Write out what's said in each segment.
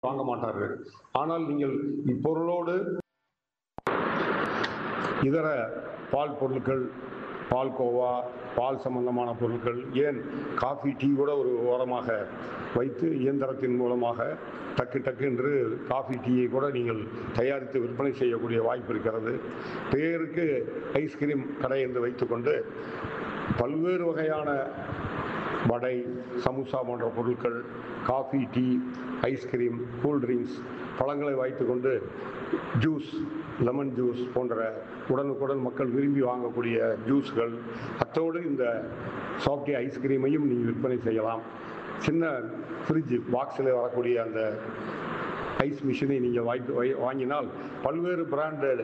வாங்க மாட்டார்கள் ஆனால் நீங்கள் இப்பொருளோடு இதர பால் பொருட்கள் பால் கோவா பால் சம்பந்தமான பொருட்கள் ஏன் காஃபி டீ கூட ஒரு ஓரமாக வைத்து இயந்திரத்தின் மூலமாக டக்கு டக்கு என்று காஃபி டீயை கூட நீங்கள் தயாரித்து விற்பனை செய்யக்கூடிய வாய்ப்பு இருக்கிறது பேருக்கு ஐஸ்கிரீம் கடை என்று வைத்துக்கொண்டு பல்வேறு வகையான வடை சமோசா போன்ற பொருட்கள் காஃபி டீ ஐஸ்கிரீம் கூல்ட்ரிங்க்ஸ் பழங்களை வைத்துக்கொண்டு ஜூஸ் லெமன் ஜூஸ் போன்ற உடனுக்குடன் மக்கள் விரும்பி வாங்கக்கூடிய ஜூஸ்கள் அத்தோடு இந்த சாஃப்டி ஐஸ்கிரீமையும் நீங்கள் விற்பனை செய்யலாம் சின்ன ஃப்ரிட்ஜ் பாக்ஸில் வரக்கூடிய அந்த ஐஸ் மிஷினை நீங்கள் வாங்கி வை- வாங்கினால் பல்வேறு பிராண்டட்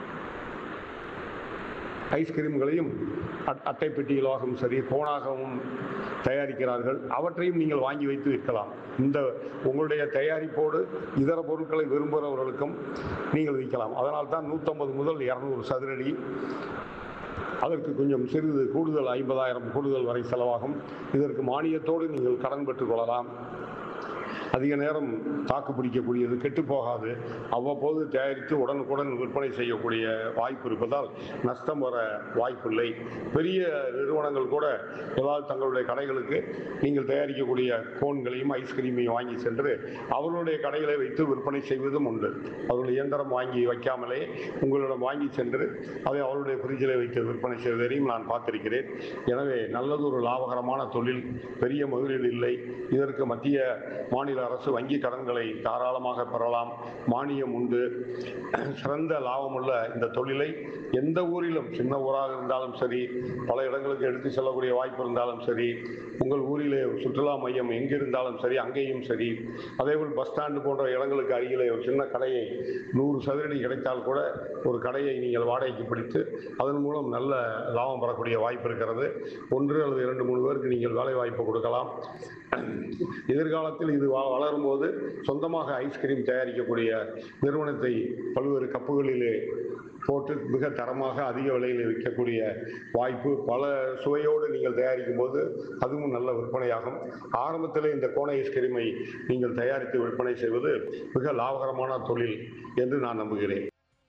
ஐஸ்கிரீம்களையும் அட்- அட்டை பெட்டிகளாகவும் சரி கோணாகவும் தயாரிக்கிறார்கள் அவற்றையும் நீங்கள் வாங்கி வைத்து விற்கலாம் இந்த உங்களுடைய தயாரிப்போடு இதர பொருட்களை விரும்புகிறவர்களுக்கும் நீங்கள் விற்கலாம் அதனால் தான் நூற்றம்பது முதல் இரநூறு சதுரடி அதற்கு கொஞ்சம் சிறிது கூடுதல் ஐம்பதாயிரம் கூடுதல் வரை செலவாகும் இதற்கு மானியத்தோடு நீங்கள் கடன் பெற்றுக் கொள்ளலாம் அதிக நேரம் தாக்கு பிடிக்கக்கூடியது கெட்டு போகாது அவ்வப்போது தயாரித்து உடனுக்குடன் விற்பனை செய்யக்கூடிய வாய்ப்பு இருப்பதால் நஷ்டம் வர வாய்ப்பில்லை பெரிய நிறுவனங்கள் கூட ஏதாவது தங்களுடைய கடைகளுக்கு நீங்கள் தயாரிக்கக்கூடிய கோன்களையும் ஐஸ்கிரீமையும் வாங்கி சென்று அவர்களுடைய கடைகளை வைத்து விற்பனை செய்வதும் உண்டு அவர்கள் இயந்திரம் வாங்கி வைக்காமலே உங்களிடம் வாங்கி சென்று அதை அவருடைய ஃப்ரிட்ஜில் வைத்து விற்பனை செய்வதையும் நான் பார்த்திருக்கிறேன் எனவே நல்லது ஒரு லாபகரமான தொழில் பெரிய முதலீடு இல்லை இதற்கு மத்திய மாநில அரசு வங்கி கடன்களை தாராளமாக பெறலாம் மானியம் உண்டு சிறந்த லாபமுள்ள இந்த தொழிலை எந்த ஊரிலும் சின்ன ஊராக இருந்தாலும் சரி பல இடங்களுக்கு எடுத்து செல்லக்கூடிய வாய்ப்பு இருந்தாலும் சரி உங்கள் ஊரிலே சுற்றுலா மையம் எங்கே இருந்தாலும் சரி அங்கேயும் சரி அதேபோல் பஸ் ஸ்டாண்டு போன்ற இடங்களுக்கு அருகிலே ஒரு சின்ன கடையை நூறு சதுரடி கிடைத்தால் கூட ஒரு கடையை நீங்கள் வாடகைக்கு பிடித்து அதன் மூலம் நல்ல லாபம் பெறக்கூடிய வாய்ப்பு இருக்கிறது ஒன்று அல்லது இரண்டு மூணு பேருக்கு நீங்கள் வேலை வாய்ப்பு கொடுக்கலாம் எதிர்காலத்தில் இது வ- வளரும்போது சொந்தமாக ஐஸ்கிரீம் தயாரிக்கக்கூடிய நிறுவனத்தை பல்வேறு கப்புகளிலே போட்டு மிக தரமாக அதிக விலையில் விற்கக்கூடிய வாய்ப்பு பல சுவையோடு நீங்கள் தயாரிக்கும் போது அதுவும் நல்ல விற்பனையாகும் ஆரம்பத்தில் இந்த கோண ஐஸ்கிரீமை நீங்கள் தயாரித்து விற்பனை செய்வது மிக லாபகரமான தொழில் என்று நான் நம்புகிறேன்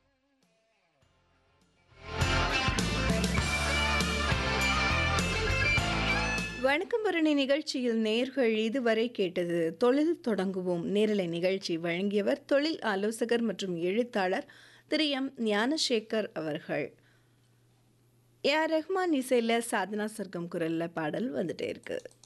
வணக்கம் பரணி நிகழ்ச்சியில் நேர்கள் இதுவரை கேட்டது தொழில் தொடங்குவோம் நேரலை நிகழ்ச்சி வழங்கியவர் தொழில் ஆலோசகர் மற்றும் எழுத்தாளர் திரு எம் ஞானசேகர் அவர்கள் ஏ ஆர் ரஹ்மான் இசையில் சாதனா சர்க்கம் குரல்ல பாடல் வந்துட்டே இருக்கு